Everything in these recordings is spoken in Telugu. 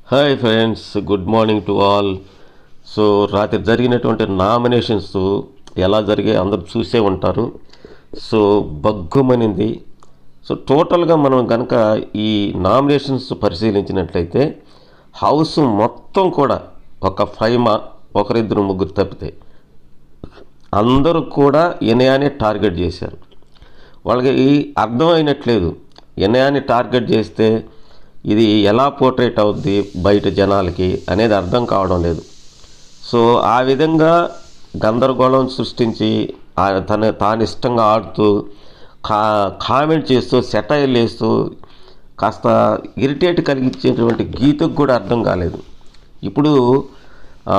hi friends good morning to all so రాత్రి జరిగినటువంటి నామినేషన్స్ ఎలా జరిగాయి అందరూ చూసే ఉంటారు సో బగ్గుమనింది సో టోటల్గా మనం కనుక ఈ నామినేషన్స్ పరిశీలించినట్లయితే హౌస్ మొత్తం కూడా ఒక ఫైవ్ మా ఒకరిద్దరు ముగ్గురు తప్పితే అందరూ కూడా ఇనయాన్ని టార్గెట్ చేశారు వాళ్ళకి అర్థమైనట్లేదు ఇనయాన్ని టార్గెట్ చేస్తే ఇది ఎలా పోర్ట్రేట్ అవుద్ది బయట జనాలకి అనేది అర్థం కావడం లేదు సో ఆ విధంగా గందరగోళం సృష్టించి ఆ తన తాను ఇష్టంగా ఆడుతూ కా కామెంట్ చేస్తూ సెటైల్ వేస్తూ కాస్త ఇరిటేట్ కలిగించేటువంటి గీతకు కూడా అర్థం కాలేదు ఇప్పుడు ఆ,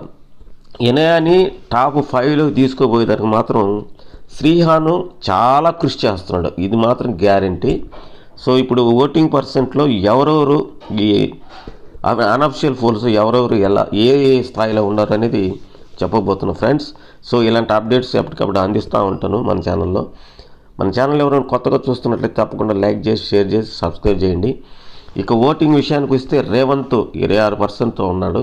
ఇనయాని టాప్ ఫైవ్లో తీసుకోబోయేదానికి మాత్రం శ్రీహాను చాలా కృషి చేస్తున్నాడు ఇది మాత్రం గ్యారంటీ సో ఇప్పుడు ఓటింగ్ పర్సెంట్లో ఎవరెవరు ఈ అనఫిషియల్ ఫోల్స్ ఎవరెవరు ఎలా ఏ ఏ స్థాయిలో ఉన్నారు అనేది చెప్పబోతున్నాను ఫ్రెండ్స్ సో ఇలాంటి అప్డేట్స్ ఎప్పటికప్పుడు అందిస్తూ ఉంటాను మన ఛానల్లో మన ఛానల్ ఎవరైనా కొత్తగా చూస్తున్నట్లయితే తప్పకుండా లైక్ చేసి షేర్ చేసి సబ్స్క్రైబ్ చేయండి ఇక ఓటింగ్ విషయానికి వస్తే రేవంత్ ఇరవై ఆరు పర్సెంట్తో ఉన్నాడు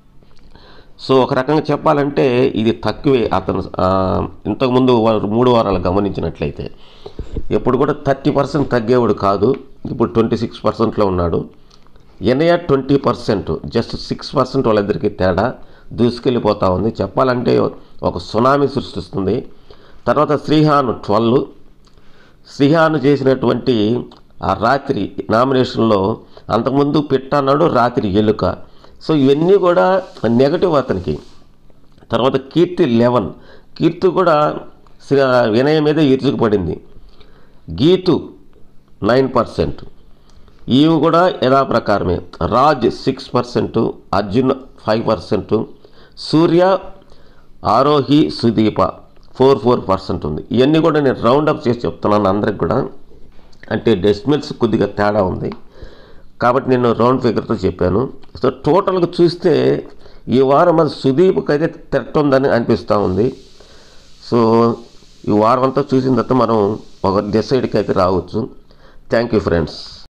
సో ఒక రకంగా చెప్పాలంటే ఇది తక్కువే అతను ఆ, ఇంతకుముందు వారు మూడు వారాలు గమనించినట్లయితే ఎప్పుడు కూడా థర్టీ పర్సెంట్ తగ్గేవాడు కాదు ఇప్పుడు ట్వంటీ సిక్స్ పర్సెంట్లో ఉన్నాడు NIR twenty percent just six percent వాళ్ళిద్దరికి తేడా దూసుకెళ్ళిపోతూ ఉంది చెప్పాలంటే ఒక సునామీ సృష్టిస్తుంది తర్వాత శ్రీహాన్ ట్వెల్వ్ శ్రీహాన్ చేసినటువంటి ఆ రాత్రి నామినేషన్లో అంతకుముందు పెట్టన్నాడు రాత్రి ఎలుక సో ఇవన్నీ కూడా నెగటివ్ అతనికి తర్వాత కీర్తి లెవెన్ కీర్తి కూడా శ్రీ- వినయ మీద ఇరుచుకుపడింది గీతు నైన్ పర్సెంట్ ఈవి కూడా యథాప్రకారమే Raj six percent Arjun five percent Surya Arohi Sudeepa four four percent ఉంది ఇవన్నీ కూడా నేను రౌండ్ అప్ చేసి చెప్తున్నాను అందరికి కూడా అంటే డెసిమల్స్ కొద్దిగా తేడా ఉంది కాబట్టి నేను రౌండ్ ఫిగర్తో చెప్పాను సో టోటల్గా చూస్తే ఈ వారం అది సుదీప్కి అయితే థ్రెట్ ఉందని అనిపిస్తూ ఉంది సో ఈ వారం అంతా చూసిన తర్వాత మనం ఒక డిసైడ్కి అయితే రావచ్చు థ్యాంక్ యూ ఫ్రెండ్స్